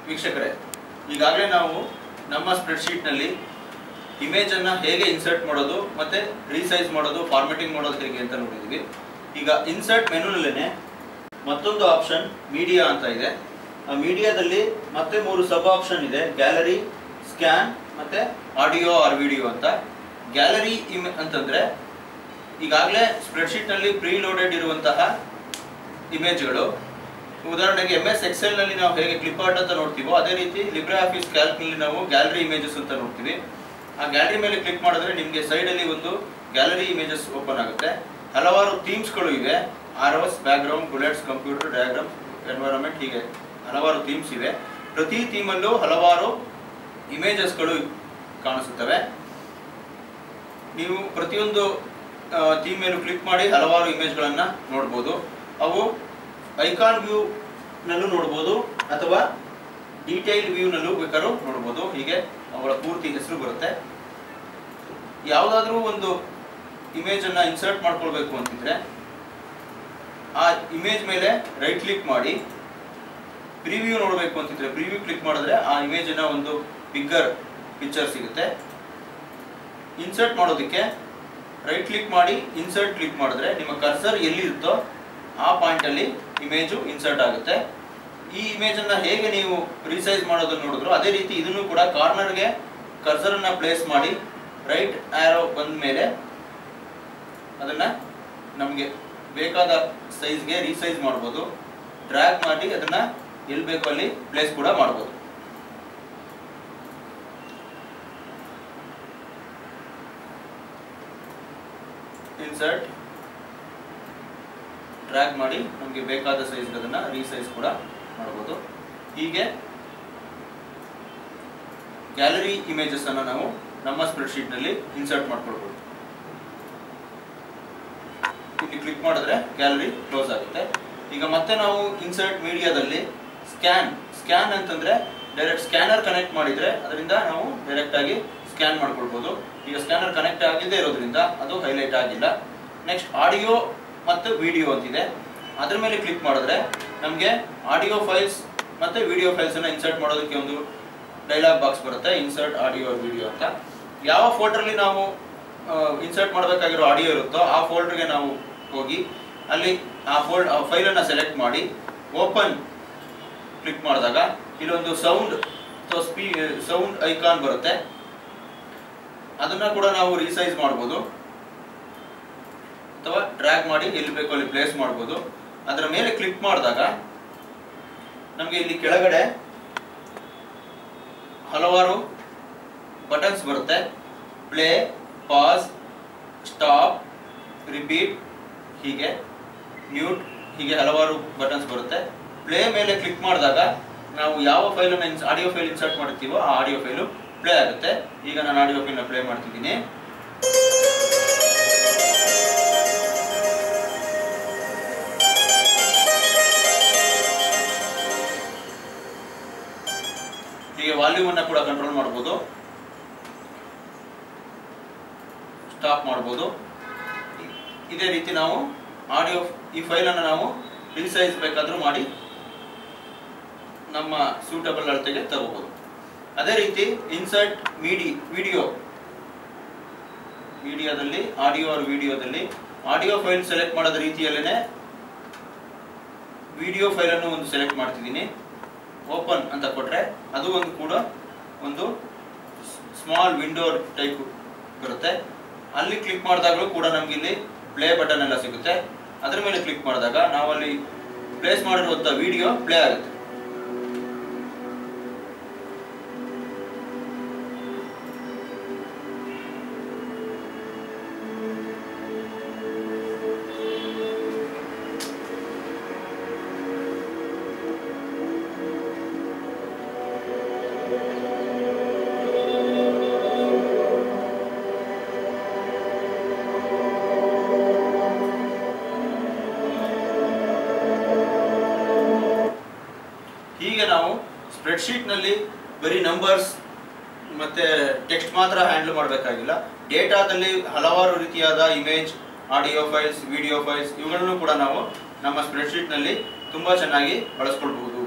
ವೀಕ್ಷಕರೇ ಈಗಾಗಲೇ ನಾವು ನಮ್ಮ ಸ್ಪ್ರೆಡ್ಶೀಟ್ನಲ್ಲಿ ಇಮೇಜನ್ನು ಹೇಗೆ ಇನ್ಸರ್ಟ್ ಮಾಡೋದು ಮತ್ತೆ ರೀಸೈಸ್ ಮಾಡೋದು ಫಾರ್ಮೆಟಿಂಗ್ ಮಾಡೋದು ಹೇಗೆ ಅಂತ ನೋಡಿದ್ವಿ ಈಗ ಇನ್ಸರ್ಟ್ ಮೆನುನಲ್ಲೇ ಮತ್ತೊಂದು ಆಪ್ಷನ್ ಮೀಡಿಯಾ ಅಂತ ಇದೆ ಆ ಮೀಡಿಯಾದಲ್ಲಿ ಮತ್ತೆ ಮೂರು ಸಬ್ ಆಪ್ಷನ್ ಇದೆ ಗ್ಯಾಲರಿ ಸ್ಕ್ಯಾನ್ ಮತ್ತೆ ಆಡಿಯೋ ಆರ್ ವಿಡಿಯೋ ಅಂತ ಗ್ಯಾಲರಿ ಇಮ್ ಅಂತಂದ್ರೆ ಈಗಾಗಲೇ ಸ್ಪ್ರೆಡ್ಶೀಟ್ನಲ್ಲಿ ಪ್ರೀ ಲೋಡೆಡ್ ಇರುವಂತಹ ಇಮೇಜ್ಗಳು ಉದಾಹರಣೆಗೆ ಎಮ್ ಎಸ್ ಎಕ್ಸೆಲ್ ನಲ್ಲಿ ನಾವು ಹೇಗೆ ಕ್ಲಿಪ್ ಆರ್ಟ್ ಅಂತ ನೋಡ್ತೀವೋ ಅದೇ ರೀತಿ ಲಿಬ್ರೆ ಆಫೀಸ್ ಕ್ಯಾಲ್ಕ್ ನಲ್ಲಿ ನಾವು ಗ್ಯಾಲರಿ ಇಮೇಜಸ್ ಅಂತ ನೋಡ್ತೀವಿ ಆ ಗ್ಯಾಲರಿ ಮೇಲೆ ಕ್ಲಿಕ್ ಮಾಡಿದ್ರೆ ನಿಮಗೆ ಸೈಡ್ ಅಲ್ಲಿ ಒಂದು ಗ್ಯಾಲರಿ ಇಮೇಜಸ್ ಓಪನ್ ಆಗುತ್ತೆ ಹಲವಾರು ಥೀಮ್ಸ್ಗಳು ಇವೆ ಆರ್ ಎಸ್ background bullets computer diagram environment ಹೀಗೆ ಹಲವಾರು ಥೀಮ್ಸ್ ಇವೆ ಪ್ರತಿ ಥೀಮಲ್ಲೂ ಹಲವಾರು ಇಮೇಜಸ್ಗಳು ಕಾಣಿಸುತ್ತವೆ ನೀವು ಪ್ರತಿಯೊಂದು ಥೀಮ್ ಮೇಲೂ ಕ್ಲಿಕ್ ಮಾಡಿ ಹಲವಾರು ಇಮೇಜ್ಗಳನ್ನು ನೋಡ್ಬೋದು ಅವು ಐಕಾನ್ ವ್ಯೂ ನಲ್ಲೂ ನೋಡ್ಬೋದು ಅಥವಾ ಡೀಟೈಲ್ ವ್ಯೂನಲ್ಲೂ ಬೇಕಾದ್ರೂ ನೋಡ್ಬೋದು ಹೀಗೆ ಅವುಗಳ ಪೂರ್ತಿ ಹೆಸರು ಬರುತ್ತೆ ಯಾವುದಾದ್ರೂ ಒಂದು ಇಮೇಜನ್ನು ಇನ್ಸರ್ಟ್ ಮಾಡ್ಕೊಳ್ಬೇಕು ಅಂತಿದ್ರೆ ಆ ಇಮೇಜ್ ಮೇಲೆ ರೈಟ್ ಕ್ಲಿಕ್ ಮಾಡಿ ಪ್ರಿವ್ಯೂ ನೋಡಬೇಕು ಅಂತಿದ್ರೆ ಪ್ರಿವ್ಯೂ ಕ್ಲಿಕ್ ಮಾಡಿದ್ರೆ ಆ ಇಮೇಜಿನ ಒಂದು ಬಿಗ್ಗರ್ ಪಿಕ್ಚರ್ ಸಿಗುತ್ತೆ ಇನ್ಸರ್ಟ್ ಮಾಡೋದಕ್ಕೆ ರೈಟ್ ಕ್ಲಿಕ್ ಮಾಡಿ ಇನ್ಸರ್ಟ್ ಕ್ಲಿಕ್ ಮಾಡಿದ್ರೆ ನಿಮ್ಮ ಕರ್ಸರ್ ಎಲ್ಲಿರುತ್ತೋ ಆ ಪಾಯಿಂಟಲ್ಲಿ ಇಮೇಜು ಇನ್ಸರ್ಟ್ ಆಗುತ್ತೆ ಈ ಇಮೇಜನ್ನು ಹೇಗೆ ನೀವು ರಿಸೈಸ್ ಮಾಡೋದನ್ನು ನೋಡಿದ್ರು ಅದೇ ರೀತಿ ಇದನ್ನು ಕೂಡ ಕಾರ್ನರ್ಗೆ ಕರ್ಸರನ್ನು ಪ್ಲೇಸ್ ಮಾಡಿ ರೈಟ್ ಆ್ಯರೋ ಬಂದ ಮೇಲೆ ಅದನ್ನು ನಮಗೆ ಬೇಕಾದ ಸೈಜ್ಗೆ ರೀಸೈಸ್ ಮಾಡ್ಬೋದು ಡ್ರ್ಯಾಗ್ ಮಾಡಿ ಅದನ್ನು ಎಲ್ಲಿ ಬೇಕೋ ಅಲ್ಲಿ ಪ್ಲೇಸ್ ಕೂಡ ಮಾಡ್ಬೋದು ಇನ್ಸರ್ಟ್ ಡ್ರ್ಯಾಗ್ ಮಾಡಿ ನಮಗೆ ಬೇಕಾದ ಸೈಜ್ ಅದನ್ನ ರೀಸೈಸ್ ಕೂಡ ಮಾಡಬಹುದು ಹೀಗೆ ಗ್ಯಾಲರಿ ಇಮೇಜಸ್ ಅನ್ನ ನಾವು ನಮ್ಮ ಸ್ಪ್ರೆಡ್ಶೀಟ್ ನಲ್ಲಿ ಇನ್ಸರ್ಟ್ ಮಾಡ್ಕೊಳ್ಬಹುದು ಇಲ್ಲಿ ಕ್ಲಿಕ್ ಮಾಡಿದ್ರೆ ಗ್ಯಾಲರಿ ಕ್ಲೋಸ್ ಆಗುತ್ತೆ ಈಗ ಮತ್ತೆ ನಾವು ಇನ್ಸರ್ಟ್ ಮೀಡಿಯಾದಲ್ಲಿ ಸ್ಕ್ಯಾನ್ ಸ್ಕ್ಯಾನ್ ಅಂತಂದ್ರೆ ಡೈರೆಕ್ಟ್ ಸ್ಕ್ಯಾನರ್ ಕನೆಕ್ಟ್ ಮಾಡಿದ್ರೆ ಅದರಿಂದ ನಾವು ಡೈರೆಕ್ಟ್ ಆಗಿ ಸ್ಕ್ಯಾನ್ ಮಾಡ್ಕೊಳ್ಬಹುದು ಈಗ ಸ್ಕ್ಯಾನರ್ ಕನೆಕ್ಟ್ ಆಗಿಲ್ಲದೆ ಇರೋದ್ರಿಂದ ಅದು ಹೈಲೈಟ್ ಆಗಿಲ್ಲ ನೆಕ್ಸ್ಟ್ ಆಡಿಯೋ ಮತ್ತು ವಿಡಿಯೋ ಅಂತಿದೆ ಅದ್ರ ಮೇಲೆ ಕ್ಲಿಕ್ ಮಾಡಿದ್ರೆ ನಮಗೆ ಆಡಿಯೋ ಫೈಲ್ಸ್ ಮತ್ತು ವಿಡಿಯೋ ಫೈಲ್ಸನ್ನು ಇನ್ಸರ್ಟ್ ಮಾಡೋದಕ್ಕೆ ಒಂದು ಡೈಲಾಗ್ ಬಾಕ್ಸ್ ಬರುತ್ತೆ ಇನ್ಸರ್ಟ್ ಆಡಿಯೋ ವಿಡಿಯೋ ಅಂತ ಯಾವ ಫೋಲ್ಡರ್ಲಿ ನಾವು ಇನ್ಸರ್ಟ್ ಮಾಡಬೇಕಾಗಿರೋ ಆಡಿಯೋ ಇರುತ್ತೋ ಆ ಫೋಲ್ಡರ್ಗೆ ನಾವು ಹೋಗಿ ಅಲ್ಲಿ ಆ ಫೋಲ್ಡ್ ಆ ಫೈಲನ್ನು ಸೆಲೆಕ್ಟ್ ಮಾಡಿ ಓಪನ್ ಕ್ಲಿಕ್ ಮಾಡಿದಾಗ ಇಲ್ಲೊಂದು ಸೌಂಡ್ ಅಥವಾ ಸ್ಪೀ ಸೌಂಡ್ ಐಕಾನ್ ಬರುತ್ತೆ ಅದನ್ನ ಕೂಡ ನಾವು ರೀಸೈಸ್ ಮಾಡ್ಬೋದು ಅಥವಾ ಡ್ರ್ಯಾಗ್ ಮಾಡಿ ಎಲ್ಲಿ ಬೇಕೋ ಅಲ್ಲಿ ಪ್ಲೇಸ್ ಮಾಡ್ಬೋದು ಅದರ ಮೇಲೆ ಕ್ಲಿಕ್ ಮಾಡಿದಾಗ ನಮಗೆ ಇಲ್ಲಿ ಕೆಳಗಡೆ ಹಲವಾರು ಬಟನ್ಸ್ ಬರುತ್ತೆ ಪ್ಲೇ ಪಾಸ್ ಸ್ಟಾಪ್ ರಿಪೀಟ್ ಹೀಗೆ ಮ್ಯೂಟ್ ಹೀಗೆ ಹಲವಾರು ಬಟನ್ಸ್ ಬರುತ್ತೆ ಪ್ಲೇ ಮೇಲೆ ಕ್ಲಿಕ್ ಮಾಡಿದಾಗ ನಾವು ಯಾವ ಫೈಲನ್ನು ಆಡಿಯೋ ಫೈಲ್ ಇನ್ಸರ್ಟ್ ಮಾಡ್ತೀವೋ ಆ ಆಡಿಯೋ ಫೈಲು ಪ್ಲೇ ಆಗುತ್ತೆ ಈಗ ನಾನು ಆಡಿಯೋ ಫೈಲ್ನ ಪ್ಲೇ ಮಾಡ್ತಿದ್ದೀನಿ ಹೀಗೆ ವಾಲ್ಯೂಮ್ ಅನ್ನ ಕೂಡ ಕಂಟ್ರೋಲ್ ಮಾಡ್ಬೋದು ಸ್ಟಾಪ್ ಮಾಡ್ಬೋದು ಇ- ಇದೇ ರೀತಿ ನಾವು ಆಡಿಯೋ ಈ ಫೈಲನ್ನು ನಾವು ರಿಸೈಸ್ ಬೇಕಾದರೂ ಮಾಡಿ ನಮ್ಮ ಸೂಟಬಲ್ ಅಳತೆಗೆ ತಗೋಬಹುದು ಅದೇ ರೀತಿ ಇನ್ಸರ್ಟ್ ಮೀಡಿ ವಿಡಿಯೋ ಮೀಡಿಯಾದಲ್ಲಿ ಆಡಿಯೋ ಆರ್ ವಿಡಿಯೋದಲ್ಲಿ ಆಡಿಯೋ ಫೈಲ್ ಸೆಲೆಕ್ಟ್ ಮಾಡೋದ ರೀತಿಯಲ್ಲೇ ವಿಡಿಯೋ ಫೈಲನ್ನು ಒಂದು ಸೆಲೆಕ್ಟ್ ಮಾಡ್ತಿದ್ದೀನಿ ಓಪನ್ ಅಂತ ಕೊಟ್ರೆ ಅದು ಒಂದು ಕೂಡ ಒಂದು ಸ್ಮಾಲ್ ವಿಂಡೋ ಟೈಪ್ ಬರುತ್ತೆ ಅಲ್ಲಿ ಕ್ಲಿಕ್ ಮಾಡಿದಾಗಲೂ ಕೂಡ ನಮ್ಗೆ ಇಲ್ಲಿ ಪ್ಲೇ ಬಟನ್ ಎಲ್ಲ ಸಿಗುತ್ತೆ ಅದ್ರ ಮೇಲೆ ಕ್ಲಿಕ್ ಮಾಡಿದಾಗ ನಾವಲ್ಲಿ ಪ್ಲೇಸ್ ಮಾಡಿರುವಂಥ ವಿಡಿಯೋ ಪ್ಲೇ ಆಗುತ್ತೆ ಹೀಗೆ ನಾವು ಸ್ಪ್ರೆಡ್ಶೀಟ್ನಲ್ಲಿ ಬರೀ ನಂಬರ್ಸ್ ಮತ್ತೆ ಟೆಕ್ಸ್ಟ್ ಮಾತ್ರ ಹ್ಯಾಂಡಲ್ ಮಾಡಬೇಕಾಗಿಲ್ಲ ಡೇಟಾದಲ್ಲಿ ಹಲವಾರು ರೀತಿಯಾದ image audio files video files ಇವುಗಳನ್ನು ಕೂಡ ನಾವು ನಮ್ಮ ಸ್ಪ್ರೆಡ್ಶೀಟ್ನಲ್ಲಿ ತುಂಬ ಚೆನ್ನಾಗಿ ಬಳಸ್ಕೊಳ್ಬಹುದು